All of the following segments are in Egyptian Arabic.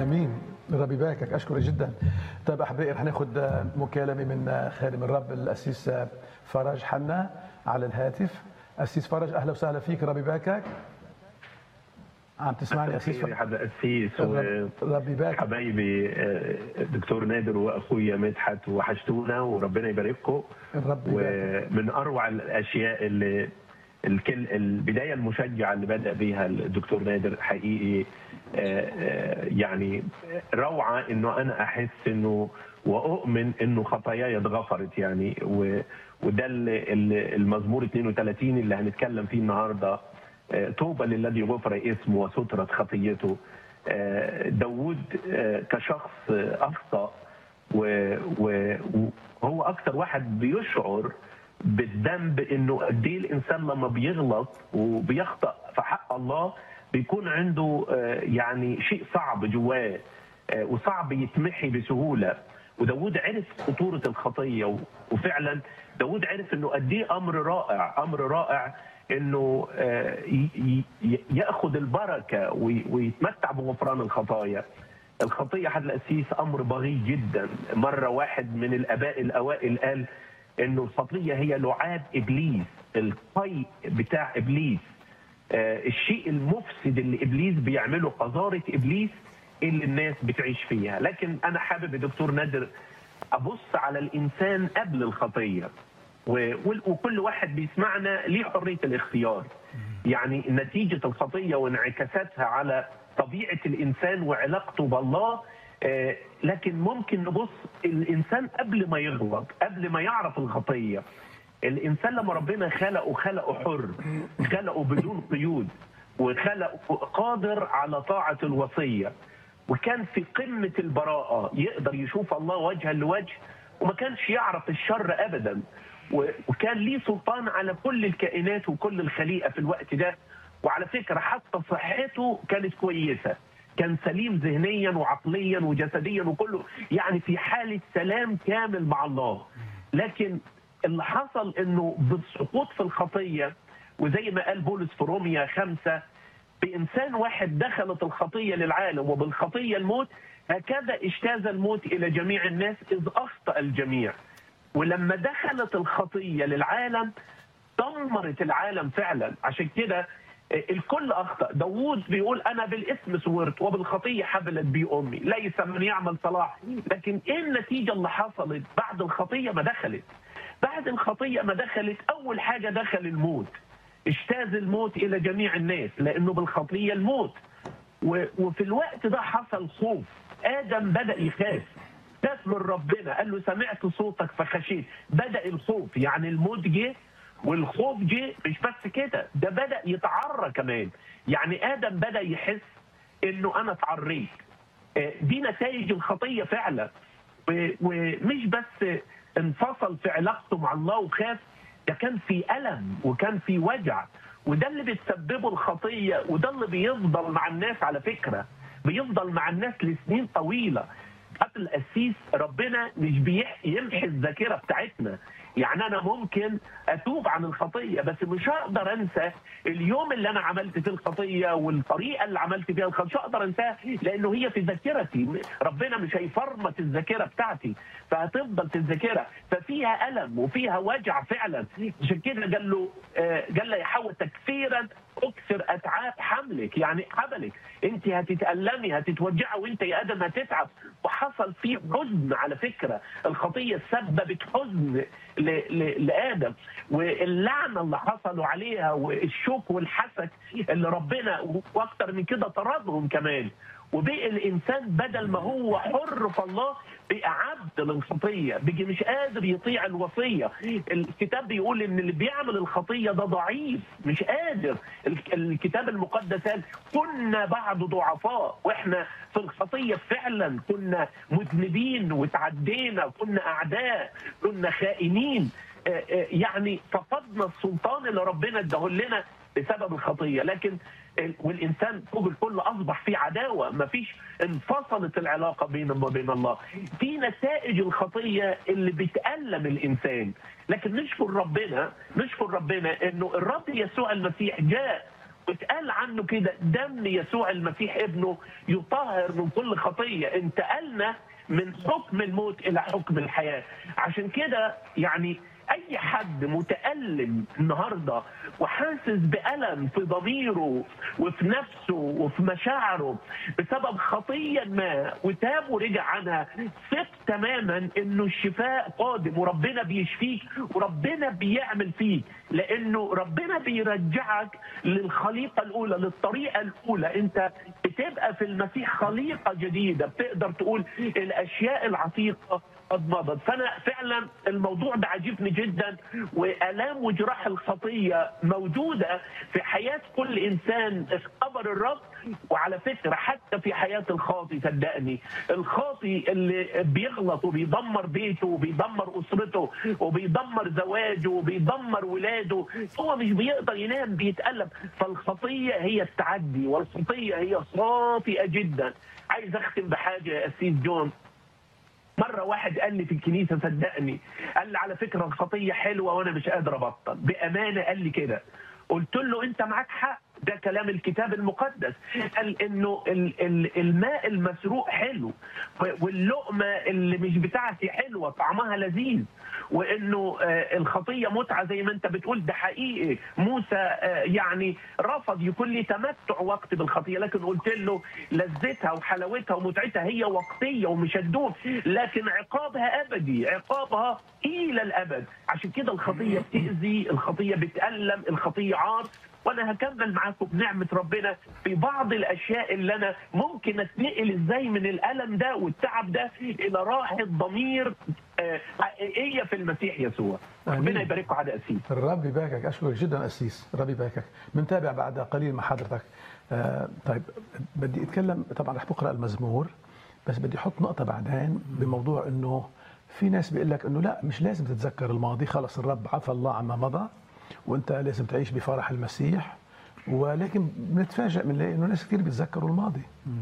امين ربي يباركك اشكرك جدا طيب احبائي رح ناخذ مكالمه من خادم الرب الاسيس فرج حنا على الهاتف اسيس فرج اهلا وسهلا فيك ربي يباركك عم تسمعني اسيس خير يا حدا قسيس رب- ربي يباركك وحبايبي آه، دكتور نادر واخويا مدحت وحشتونا وربنا يبارككم الرب يباركك ومن اروع الاشياء اللي الكل البدايه المشجعه اللي بدا بها الدكتور نادر حقيقي آه، آه، يعني روعه انه انا احس انه واؤمن انه خطاياي اتغفرت يعني و- وده ال- ال- المزمور 32 اللي هنتكلم فيه النهارده آه، طوبى للذي غفر اسمه وسترت خطيته آه، داوود آه، كشخص آه، اخطا و- و- وهو اكثر واحد بيشعر بالذنب انه قد ايه الانسان لما بيغلط وبيخطا في حق الله بيكون عنده آه، يعني شيء صعب جواه آه، وصعب يتمحي بسهوله وداود عرف خطوره الخطيه و- وفعلا داود عرف انه قد ايه امر رائع امر رائع انه آه، ي- ي- ياخذ البركه وي- ويتمتع بغفران الخطايا الخطية حد الأسيس أمر بغي جدا مرة واحد من الآباء الأوائل قال إنه الخطية هي لعاب إبليس القي بتاع إبليس آه الشيء المفسد اللي إبليس بيعمله قذارة إبليس اللي الناس بتعيش فيها لكن أنا حابب يا دكتور نادر أبص على الإنسان قبل الخطية و- وال- وكل واحد بيسمعنا ليه حرية الاختيار يعني نتيجة الخطية وانعكاساتها على طبيعة الإنسان وعلاقته بالله آه، لكن ممكن نبص الإنسان قبل ما يغلط قبل ما يعرف الخطية الإنسان لما ربنا خلقه خلقه حر خلقه بدون قيود وخلقه قادر على طاعة الوصية وكان في قمة البراءة يقدر يشوف الله وجها لوجه وما كانش يعرف الشر أبدا و- وكان ليه سلطان على كل الكائنات وكل الخليقة في الوقت ده وعلى فكرة حتى صحته كانت كويسة كان سليم ذهنيا وعقليا وجسديا وكله يعني في حالة سلام كامل مع الله لكن اللي حصل انه بالسقوط في الخطية وزي ما قال بولس في روميا خمسة بإنسان واحد دخلت الخطية للعالم وبالخطية الموت هكذا اجتاز الموت إلى جميع الناس إذ أخطأ الجميع ولما دخلت الخطية للعالم دمرت العالم فعلا عشان كده الكل اخطا داوود بيقول انا بالاسم سورت وبالخطيه حبلت بي امي ليس من يعمل صلاح لكن ايه النتيجه اللي حصلت بعد الخطيه ما دخلت بعد الخطيه ما دخلت اول حاجه دخل الموت اجتاز الموت الى جميع الناس لانه بالخطيه الموت و- وفي الوقت ده حصل خوف ادم بدا يخاف خاف من ربنا قال له سمعت صوتك فخشيت بدا الخوف يعني الموت جه والخوف جه مش بس كده ده بدا يتعرى كمان يعني ادم بدا يحس انه انا اتعريت آه، دي نتائج الخطيه فعلا و- ومش بس انفصل في علاقته مع الله وخاف ده كان في الم وكان في وجع وده اللي بتسببه الخطيه وده اللي بيفضل مع الناس على فكره بيفضل مع الناس لسنين طويله قبل القسيس ربنا مش بيح- يمحي الذاكره بتاعتنا يعني انا ممكن اتوب عن الخطيه بس مش هقدر انسى اليوم اللي انا عملت فيه الخطيه والطريقه اللي عملت فيها الخطيه مش هقدر انساها لانه هي في ذاكرتي ربنا مش هيفرمت الذاكره بتاعتي فهتفضل في الذاكره ففيها الم وفيها وجع فعلا عشان كده قال له آه، قال له يا حواء تكفيرا اكثر اتعاب حملك يعني حملك انت هتتالمي هتتوجعي وانت يا ادم هتتعب وحصل فيه حزن على فكره الخطيه سببت حزن ل- ل- لادم واللعنه اللي حصلوا عليها والشوك والحسد اللي ربنا واكتر من كده طردهم كمان وبقي الانسان بدل ما هو حر في الله بقى عبد للخطيه بقي مش قادر يطيع الوصيه الكتاب بيقول ان اللي بيعمل الخطيه ده ضعيف مش قادر الك- الكتاب المقدس قال كنا بعد ضعفاء واحنا في الخطيه فعلا كنا مذنبين وتعدينا كنا اعداء كنا خائنين آه، آه، يعني فقدنا السلطان اللي ربنا اداه لنا بسبب الخطيه لكن ال- والانسان فوق الكل اصبح في عداوه ما فيش انفصلت العلاقه بينه وبين الله في نتائج الخطيه اللي بتالم الانسان لكن نشكر ربنا نشكر ربنا انه الرب يسوع المسيح جاء واتقال عنه كده دم يسوع المسيح ابنه يطهر من كل خطيه انتقلنا من حكم الموت الى حكم الحياه عشان كده يعني اي حد متالم النهارده وحاسس بالم في ضميره وفي نفسه وفي مشاعره بسبب خطيه ما وتاب ورجع عنها ثق تماما انه الشفاء قادم وربنا بيشفيك وربنا بيعمل فيك لانه ربنا بيرجعك للخليقه الاولى للطريقه الاولى انت بتبقى في المسيح خليقه جديده بتقدر تقول الاشياء العتيقه قد مضت فانا فعلا الموضوع ده عجبني جدا والام وجراح الخطيه موجوده في حياه كل انسان اختبر الرب وعلى فكره حتى في حياه الخاطي صدقني الخاطي اللي بيغلط وبيدمر بيته وبيدمر اسرته وبيدمر زواجه وبيدمر ولاده هو مش بيقدر ينام بيتالم فالخطيه هي التعدي والخطيه هي خاطئه جدا عايز اختم بحاجه يا اسيس جون مره واحد قال لي في الكنيسه صدقني قال لي على فكره الخطيه حلوه وانا مش قادر ابطل بامانه قال لي كده قلت له انت معاك حق ده كلام الكتاب المقدس قال انه ال- ال- الماء المسروق حلو واللقمه اللي مش بتاعتي حلوه طعمها لذيذ وانه آه، الخطيه متعه زي ما انت بتقول ده حقيقي موسى آه، يعني رفض يكون لي تمتع وقت بالخطيه لكن قلت له لذتها وحلاوتها ومتعتها هي وقتيه ومش هتدوم لكن عقابها ابدي عقابها الى الابد عشان كده الخطيه بتاذي الخطيه بتالم الخطيه عار وانا هكمل معاكم بنعمه ربنا في بعض الاشياء اللي انا ممكن اتنقل ازاي من الالم ده والتعب ده الى راحه ضمير آه، حقيقيه في المسيح يسوع آمين. ربنا يبارككم على اسيس الرب يباركك اشكرك جدا اسيس الرب يباركك بنتابع بعد قليل مع حضرتك آه طيب بدي اتكلم طبعا رح بقرا المزمور بس بدي احط نقطه بعدين بموضوع انه في ناس بيقول لك انه لا مش لازم تتذكر الماضي خلص الرب عفى الله عما مضى وانت لازم تعيش بفرح المسيح ولكن بنتفاجئ بنلاقي انه ناس كثير بيتذكروا الماضي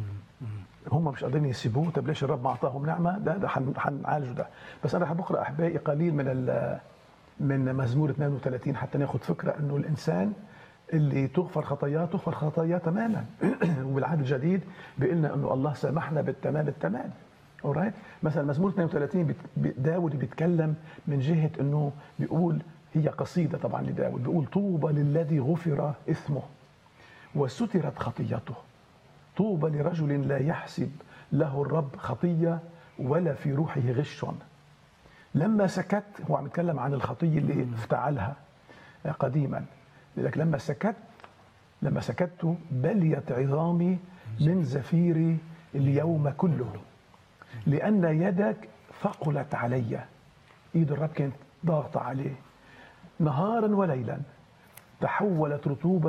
هم مش قادرين يسيبوه طب ليش الرب ما اعطاهم نعمه ده ده حن- حنعالجه ده بس انا رح بقرا احبائي قليل من ال- من مزمور 32 حتى ناخذ فكره انه الانسان اللي تغفر خطاياه تغفر خطاياه تماما وبالعهد الجديد بيقلنا انه الله سامحنا بالتمام التمام alright مثلا مزمور 32 بت- ب- داود بيتكلم من جهه انه بيقول هي قصيده طبعا لداود بيقول طوبى للذي غفر اثمه وسترت خطيته طوبى لرجل لا يحسب له الرب خطيه ولا في روحه غش لما سكت هو عم يتكلم عن الخطيه اللي افتعلها قديما لك لما سكت لما سكت بليت عظامي من زفيري اليوم كله لأن يدك ثقلت علي إيد الرب كانت ضاغطة عليه نهارا وليلا تحولت رطوبة